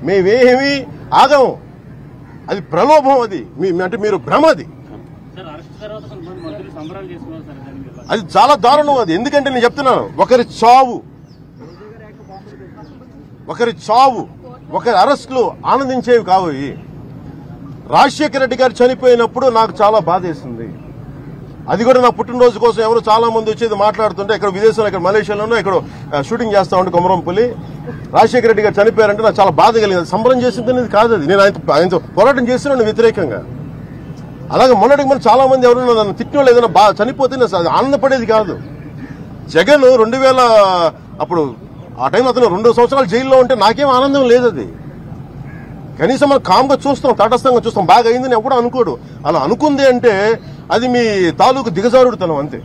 మేమేమి ఆగము అది ప్రలోభం అది మీ అంటే మీరు భ్రమ అది సార్ అరెస్ట్ తర్వాత కొంతమంది మంత్రులు సంబరాలు చేసుకున్నారు సార్ దాని మీద అది చాలా దారుణం అది ఎందుకంటే నేను చెప్తున్నాను ఒకరి చావు ఒకరి చావు ఒకరి అరెస్టులు ఆనందించేవి కావు ఇవి రాజశేఖర రెడ్డి గారు చనిపోయినప్పుడు నాకు చాలా బాధేసింది అది కూడా నా పుట్టినరోజు కోసం ఎవరు చాలా మంది వచ్చేది మాట్లాడుతుంటే ఇక్కడ విదేశంలో ఇక్కడ మలేషియాలోనూ ఇక్కడ ఆ, షూటింగ్ చేస్తా ఉంటే కొమరంపల్లి రాజశేఖర రెడ్డి గారు చనిపోయారంటే నాకు చాలా బాధ కలిగింది సంబరం చేసింది అనేది కాదు అది నేను ఆయనతో ఆయనతో పోరాటం చేస్తున్నాను వ్యతిరేకంగా అలాగే మొన్నటికి మన చాలా మంది ఎవరైనా నన్ను తిట్టిన వాళ్ళు ఏదైనా బాగా చనిపోతే నేను అసలు ఆనందపడేది కాదు జగన్ రెండు వేల అప్పుడు ఆ టైంలో అతను రెండు సంవత్సరాలు జైల్లో ఉంటే నాకేం ఆనందం లేదు అది కనీసం మనం కామ్గా చూస్తాం తటస్థంగా చూస్తాం బాగా అయిందని ఎప్పుడు అనుకోడు అలా అనుకుంది అంటే అది మీ తాలూకు దిగజారుడుతనం అంతే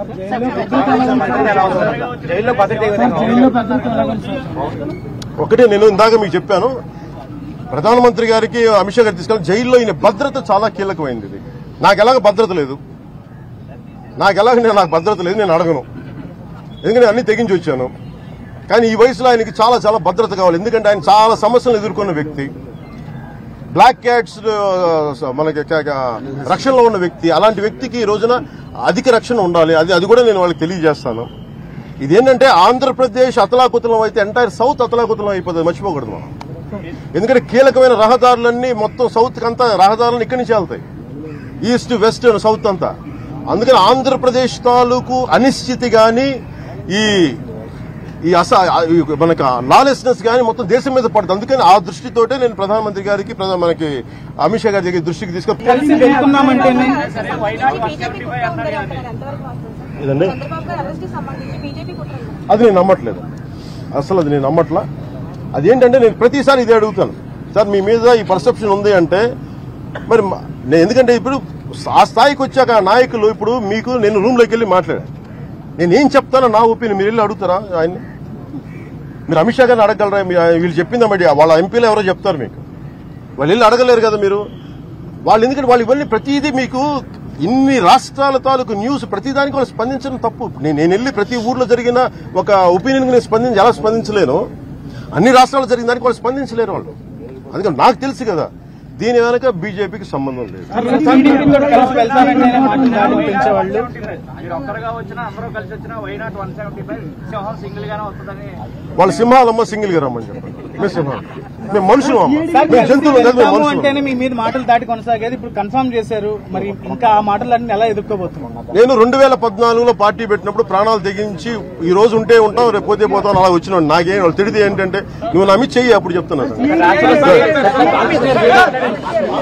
జైల్లో భద్రత ఏ విధంగా ఉంది? ఒకటే నేను ఇందాక మీకు చెప్పాను ప్రధానమంత్రి గారికి అమిత్ షా గారు తీసుకెళ్ళి జైల్లో ఈయన భద్రత చాలా కీలకమైంది ఇది నాకు ఎలాగ భద్రత లేదు నాకు ఎలాగ నేను నాకు భద్రత లేదు నేను అడగను ఎందుకంటే అన్ని తెగించి వచ్చాను కానీ ఈ వయసులో ఆయనకి చాలా చాలా భద్రత కావాలి ఎందుకంటే ఆయన చాలా సమస్యలు ఎదుర్కొన్న వ్యక్తి బ్లాక్ క్యాట్స్ ఆ, మనకి క- క- రక్షణలో ఉన్న వ్యక్తి అలాంటి వ్యక్తికి ఈ రోజున అధిక రక్షణ ఉండాలి అది అది కూడా నేను వాళ్ళకి తెలియజేస్తాను ఇదేంటంటే ఆంధ్రప్రదేశ్ అతలాకుతలం అయితే ఎంటైర్ సౌత్ అతలాకుతలం అయిపోతుంది మర్చిపోకూడదు మనం ఎందుకంటే కీలకమైన రహదారులన్నీ మొత్తం సౌత్ అంతా రహదారులు ఇక్కడి నుంచి వెళ్తాయి ఈస్ట్ వెస్ట్ సౌత్ అంతా అందుకని ఆంధ్రప్రదేశ్ తాలూకు అనిశ్చితి గాని ఈ ఈ అస ఈ మనకి లాలెస్నెస్ గానీ మొత్తం దేశం మీద పడుతుంది అందుకని ఆ దృష్టితోటే నేను ప్రధానమంత్రి గారికి ప్రధాన మనకి అమిత్ షా గారి దగ్గర దృష్టికి తీసుకొని కలిసి వెళ్తున్నామంటేనే సరే వైనాడు వన్ బీజేపీ సెవెంటీ కుట్ర ఫైవ్ ఉందని అన్నారు అంటారు. ఎంతవరకు వాస్తవం సార్? ఇదండి చంద్రబాబు గారు అరెస్ట్ కి సంబంధించి బీజేపీ కుట్ర ఉందా? అది నేను నమ్మట్లేదు అసలు అది నేను నమ్మట్లా అదేంటంటే నేను ప్రతిసారి ఇదే అడుగుతాను సార్ మీ మీద ఈ పర్సెప్షన్ ఉంది అంటే మరి మ- నేను ఎందుకంటే ఇప్పుడు ఆ స్థాయికి వచ్చాక ఆ నాయకులు ఇప్పుడు మీకు నేను రూమ్లోకి వెళ్ళి మాట్లాడాను నేను ఏం చెప్తానో నా ఒపీనియన్ మీరు వెళ్ళి అడుగుతారా ఆయన్ని మీరు అమిత్ షా గారిని అడగలరా మీ- వీళ్ళు చెప్పిందా మరి వాళ్ళ ఎంపీలు ఎవరో చెప్తారు మీకు వాళ్ళు వెళ్ళి అడగలేరు కదా మీరు వాళ్ళు ఎందుకంటే వాళ్ళు ఇవన్నీ ప్రతిదీ మీకు ఇన్ని రాష్ట్రాల తాలూకు న్యూస్ ప్రతిదానికి వాళ్ళు స్పందించడం తప్పు నేను నేను వెళ్ళి ప్రతి ఊర్లో జరిగిన ఒక ఒపీనియన్ నేను స్పందించి ఎలా స్పందించలేను అన్ని రాష్ట్రాల్లో జరిగిన దానికి వాళ్ళు స్పందించలేరు వాళ్ళు అందుకని నాకు తెలుసు కదా దీని వెనక బీజేపీకి సంబంధం లేదు టీడీపీతో కలిసి వెళ్తానంటేనే మాట్లాడారు పెంచేవాళ్ళు మీరు ఒక్కరుగా వచ్చినా అందరూ కలిసి వచ్చినా వైనాట్ వన్ సెవెంటీ ఫైవ్ సింహం సింగిల్ గానే వస్తుందని వాళ్ళ సింహాలమ్మ సింగిల్ గా రమ్మని చెప్పండి మేము సింహాలు మేము మనుషులు అమ్మ సార్, మేము జంతువులు కాదు మేము వెళ్తాము మనుషులు అంటేనే మీ మీద మాటలు దాటి కొనసాగేది ఇప్పుడు కన్ఫర్మ్ చేశారు మరి ఇంకా ఆ మాటలన్నీ ఎలా ఎదుర్కోబోతున్నారు నేను రెండు వేల పద్నాలుగులో పార్టీ పెట్టినప్పుడు ప్రాణాలు తెగించి ఈ రోజు ఉంటే ఉంటాం రేపు పోతే పోతాం అలా వచ్చిన నాకేం వాళ్ళు తిడితే ఏంటంటే నువ్వు నమ్మి చెయ్యి అప్పుడు చెప్తున్నాను